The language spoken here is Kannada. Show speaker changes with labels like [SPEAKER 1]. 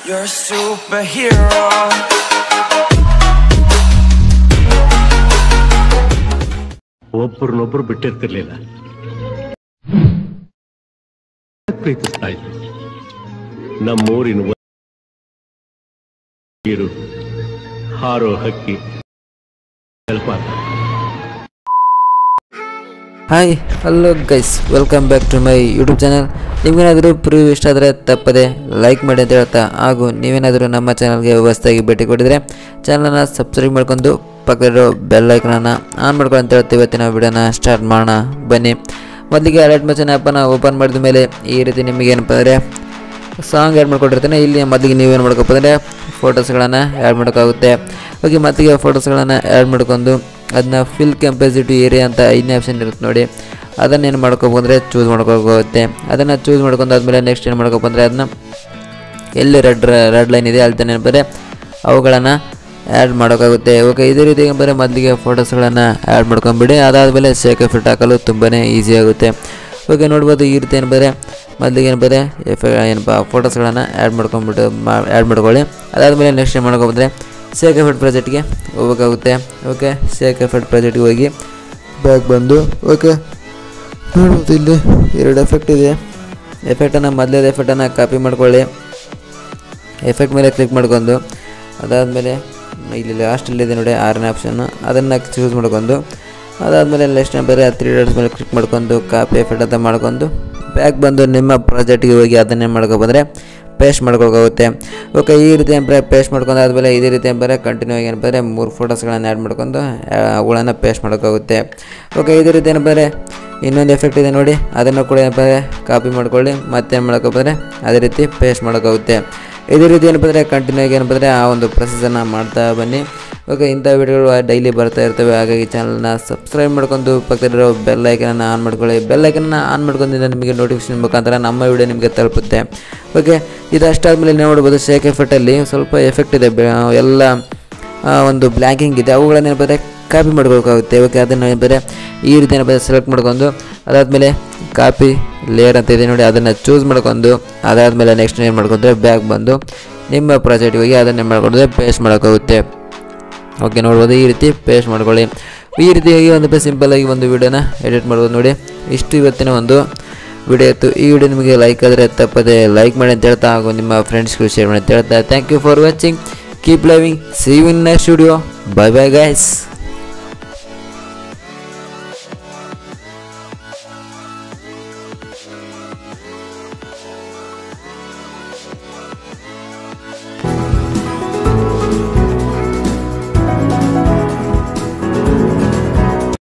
[SPEAKER 1] You're a superhero.
[SPEAKER 2] ಒಬ್ಬರನ್ನೊಬ್ರು ಬಿಟ್ಟಿರ್ತಿರ್ಲಿಲ್ಲ ಪ್ರೀತಿಸ್ತಾ ಇದ್ರು ನಮ್ಮೂರಿನ ವ- ನೀರು ಹಾರೋ ಹಕ್ಕಿ ಜಲಪಾತ
[SPEAKER 3] hi hello guys welcome back to my YouTube channel ನಿಮಗೇನಾದರೂ ಪ್ರಿವ್ಯೂ ಇಷ್ಟ ಆದರೆ ತಪ್ಪದೆ ಲೈಕ್ ಮಾಡಿ ಅಂತ ಹೇಳ್ತಾ ಹಾಗೂ ನೀವೇನಾದರೂ ನಮ್ಮ ಚಾನಲ್ಗೆ ಹೊಸದಾಗಿ ಭೇಟಿ ಕೊಟ್ಟಿದ್ರೆ ಚಾನಲನ್ನು ಸಬ್ಸ್ಕ್ರೈಬ್ ಮಾಡ್ಕೊಂಡು ಪಕ್ಕದಲ್ಲಿರೋ ಬೆಲ್ ಐಕನನ್ನು ಆನ್ ಮಾಡ್ಕೊಂಡು ಅಂತ ಹೇಳ್ತಾ ಇವತ್ತಿನ ವಿಡಿಯೋನ ಸ್ಟಾರ್ಟ್ ಮಾಡೋಣ ಬನ್ನಿ ಮೊದಲಿಗೆ ಅಲರ್ಟ್ ಮಚನ್ ಆ್ಯಪನ್ನು ಓಪನ್ ಮಾಡಿದ ಮೇಲೆ ಈ ರೀತಿ ನಿಮಗೆ ಏನಪ್ಪ ಅಂದರೆ ಸಾಂಗ್ ಆ್ಯಡ್ ಮಾಡ್ಕೊಂಡಿರ್ತಾನೆ ಇಲ್ಲಿ ಮೊದಲಿಗೆ ನೀವೇನು ಮಾಡ್ಕೊಪ್ಪ ಅಂದರೆ ಫೋಟೋಸ್ಗಳನ್ನು ಆ್ಯಡ್ ಮಾಡೋಕ್ಕಾಗುತ್ತೆ ಓಕೆ ಮತ್ತಿಗೆ ಫೋಟೋಸ್ಗಳನ್ನು ಆ್ಯಡ್ ಮಾಡ್ಕೊಂಡು ಅದನ್ನ ಫಿಲ್ ಕೆಂಪಸಿಟಿ ಏರಿಯಾ ಅಂತ ಐದನೇ ಆಪ್ಷನ್ ಇರುತ್ತೆ ನೋಡಿ ಅದನ್ನೇನು ಮಾಡ್ಕೊಬಂದ್ರೆ ಚೂಸ್ ಮಾಡ್ಕೋಗುತ್ತೆ ಅದನ್ನು ಚೂಸ್ ಮಾಡ್ಕೊಂಡಾದ್ಮೇಲೆ ನೆಕ್ಸ್ಟ್ ಏನು ಮಾಡ್ಕೊಬಂದ್ರೆ ಅದನ್ನ ಎಲ್ಲಿ ರೆಡ್ ರೆಡ್ ಲೈನ್ ಇದೆ ಅಲ್ಲಿ ಏನಂದರೆ ಅವುಗಳನ್ನು ಆ್ಯಡ್ ಮಾಡೋಕ್ಕಾಗುತ್ತೆ ಓಕೆ ಇದೇ ರೀತಿ ಏನಂದರೆ ಮೊದಲಿಗೆ ಫೋಟೋಸ್ಗಳನ್ನು ಆ್ಯಡ್ ಮಾಡ್ಕೊಂಬಿಡಿ ಅದಾದಮೇಲೆ ಸೇಕ್ ಎಫೆಕ್ಟ್ ಹಾಕಲು ತುಂಬಾ ಈಸಿ ಆಗುತ್ತೆ ಓಕೆ ನೋಡ್ಬೋದು ಈ ರೀತಿ ಏನಂದರೆ ಮೊದಲಿಗೆ ಏನಂದರೆ ಎಫೆ ಏನಪ್ಪ ಫೋಟೋಸ್ಗಳನ್ನು ಆ್ಯಡ್ ಮಾಡ್ಕೊಂಬಿಟ್ಟು ಆ್ಯಡ್ ಮಾಡ್ಕೊಳ್ಳಿ ಅದಾದಮೇಲೆ ನೆಕ್ಸ್ಟ್ ಏನು ಮಾಡ್ಕೊಬಂದರೆ ಸೇಕ್ ಎಫೆಕ್ಟ್ ಪ್ರಾಜೆಕ್ಟ್ಗೆ ಹೋಗ್ಬೇಕಾಗುತ್ತೆ ಓಕೆ ಸೇಕ್ ಎಫೆಕ್ಟ್ ಪ್ರಾಜೆಕ್ಟ್ಗೆ ಹೋಗಿ ಬ್ಯಾಗ್ ಬಂದು ಓಕೆ ನೋಡ್ಬೋದು ಇಲ್ಲಿ ಎರಡು ಎಫೆಕ್ಟ್ ಇದೆ ಎಫೆಕ್ಟನ್ನು ಮೊದಲೇದು ಎಫೆಕ್ಟನ್ನು ಕಾಪಿ ಮಾಡ್ಕೊಳ್ಳಿ ಎಫೆಕ್ಟ್ ಮೇಲೆ ಕ್ಲಿಕ್ ಮಾಡ್ಕೊಂಡು ಅದಾದಮೇಲೆ ಇಲ್ಲಿ ಲಾಸ್ಟಲ್ಲಿದೆ ನೋಡಿ ಆರನೇ ಆಪ್ಷನ್ನು ಅದನ್ನು ಚೂಸ್ ಮಾಡ್ಕೊಂಡು ಅದಾದಮೇಲೆ ನೆಕ್ಸ್ಟ್ ಬೇರೆ ತ್ರೀ ಡಾಟ್ಸ್ ಮೇಲೆ ಕ್ಲಿಕ್ ಮಾಡ್ಕೊಂಡು ಕಾಪಿ ಎಫೆಕ್ಟ್ ಅಂತ ಮಾಡ್ಕೊಂಡು ಬ್ಯಾಕ್ ಬಂದು ನಿಮ್ಮ ಪ್ರಾಜೆಕ್ಟ್ಗೆ ಹೋಗಿ ಅದನ್ನೇ ಮಾಡ್ಕೊಬಂದರೆ ಪೇಸ್ಟ್ ಮಾಡ್ಕೊಳಕಾಗುತ್ತೆ ಓಕೆ ಈ ರೀತಿ ಏನಂದರೆ ಪೇಸ್ಟ್ ಮಾಡ್ಕೊಂಡು ಆದಮೇಲೆ ಇದೇ ರೀತಿ ಏನಂದರೆ ಕಂಟಿನ್ಯೂ ಆಗಿ ಏನಂದರೆ ಮೂರು ಫೋಟೋಸ್ಗಳನ್ನು ಆ್ಯಡ್ ಮಾಡ್ಕೊಂಡು ಆ, ಅವುಗಳನ್ನು ಪೇಸ್ಟ್ ಮಾಡೋಕ್ಕಾಗುತ್ತೆ ಓಕೆ ಇದೇ ರೀತಿ ಏನಂದರೆ ಇನ್ನೊಂದು ಎಫೆಕ್ಟ್ ಇದೆ ನೋಡಿ ಅದನ್ನು ಕೂಡ ಏನಪ್ಪ ಕಾಪಿ ಮಾಡ್ಕೊಳ್ಳಿ ಮತ್ತೇನು ಮಾಡೋಕ್ಕಪ್ಪ ಅದೇ ರೀತಿ ಪೇಸ್ಟ್ ಮಾಡೋಕ್ಕಾಗುತ್ತೆ ಇದೇ ರೀತಿ ಏನಪ್ಪ ಅಂದರೆ ಕಂಟಿನ್ಯೂ ಆಗಿ ಏನಪ್ಪ ಅಂದರೆ ಆ ಒಂದು ಪ್ರೊಸೆಸನ್ನು ಮಾಡ್ತಾ ಬನ್ನಿ ಓಕೆ ಇಂಥ ವಿಡಿಯೋಗಳು ಡೈಲಿ ಬರ್ತಾ ಇರ್ತವೆ ಹಾಗಾಗಿ ಚಾನಲ್ನ ಸಬ್ಸ್ಕ್ರೈಬ್ ಮಾಡ್ಕೊಂಡು ಪಕ್ಕದಲ್ಲಿರೋ ಬೆಲ್ ಐಕನನ್ನು ಆನ್ ಮಾಡ್ಕೊಳ್ಳಿ ಬೆಲ್ ಐಕನನ್ನು ಆನ್ ಮಾಡ್ಕೊಂಡಿಂದ ನಿಮಗೆ ನೋಟಿಫಿಕೇಶನ್ ಮುಖಾಂತರ ನಮ್ಮ ವಿಡಿಯೋ ನಿಮಗೆ ತಲುಪುತ್ತೆ ಓಕೆ ಇದಷ್ಟಾದಮೇಲೆ ನೋಡ್ಬೋದು ಶೇಕ್ ಎಫೆಕ್ಟಲ್ಲಿ ಸ್ವಲ್ಪ ಎಫೆಕ್ಟ್ ಇದೆ ಬೆ- ಎಲ್ಲ ಆ, ಒಂದು ಬ್ಲ್ಯಾಂಕಿಂಗ್ ಇದೆ ಅವುಗಳನ್ನ ಏನಪ್ಪ ಕಾಪಿ ಮಾಡ್ಕೋಬೇಕಾಗುತ್ತೆ ಓಕೆ ಅದನ್ನು ಏನಪ್ಪ ಈ ರೀತಿ ಏನಪ್ಪ ಸೆಲೆಕ್ಟ್ ಮಾಡ್ಕೊಂಡು ಅದಾದಮೇಲೆ ಕಾಪಿ ಲೇಯರ್ ಅಂತ ಇದೆ ನೋಡಿ ಅದನ್ನು ಚೂಸ್ ಮಾಡ್ಕೊಂಡು ಅದಾದಮೇಲೆ ನೆಕ್ಸ್ಟ್ ಏನು ಮಾಡ್ಕೊಂಡ್ರೆ ಬ್ಯಾಗ್ ಬಂದು ನಿಮ್ಮ ಪ್ರಾಜೆಕ್ಟ್ಗೆ ಹೋಗಿ ಅದನ್ನೇ ಮಾಡ್ಕೊಂಡ್ರೆ ಪೇಸ್ಟ್ ಮಾಡೋಕ್ಕಾಗುತ್ತೆ ಓಕೆ ನೋಡ್ಬೋದು ಈ ರೀತಿ ಪೇಸ್ಟ್ ಮಾಡ್ಕೊಳ್ಳಿ ಈ ರೀತಿಯಾಗಿ ಒಂದು ಸಿಂಪಲ್ಲಾಗಿ ಒಂದು ವಿಡಿಯೋನ ಎಡಿಟ್ ಮಾಡ್ಬೋದು ನೋಡಿ ಇಷ್ಟು ಇವತ್ತಿನ ಒಂದು ವಿಡಿಯೋ ಇತ್ತು ಈ ವಿಡಿಯೋ ನಿಮಗೆ ಲೈಕ್ ಆದರೆ ತಪ್ಪದೆ ಲೈಕ್ ಮಾಡಿ ಅಂತ ಹೇಳ್ತಾ ಹಾಗೂ ನಿಮ್ಮ ಫ್ರೆಂಡ್ಸ್ಗಳು ಶೇರ್ ಮಾಡಿ ಅಂತ ಹೇಳ್ತಾ thank you for watching keep loving see you in next video bye bye guys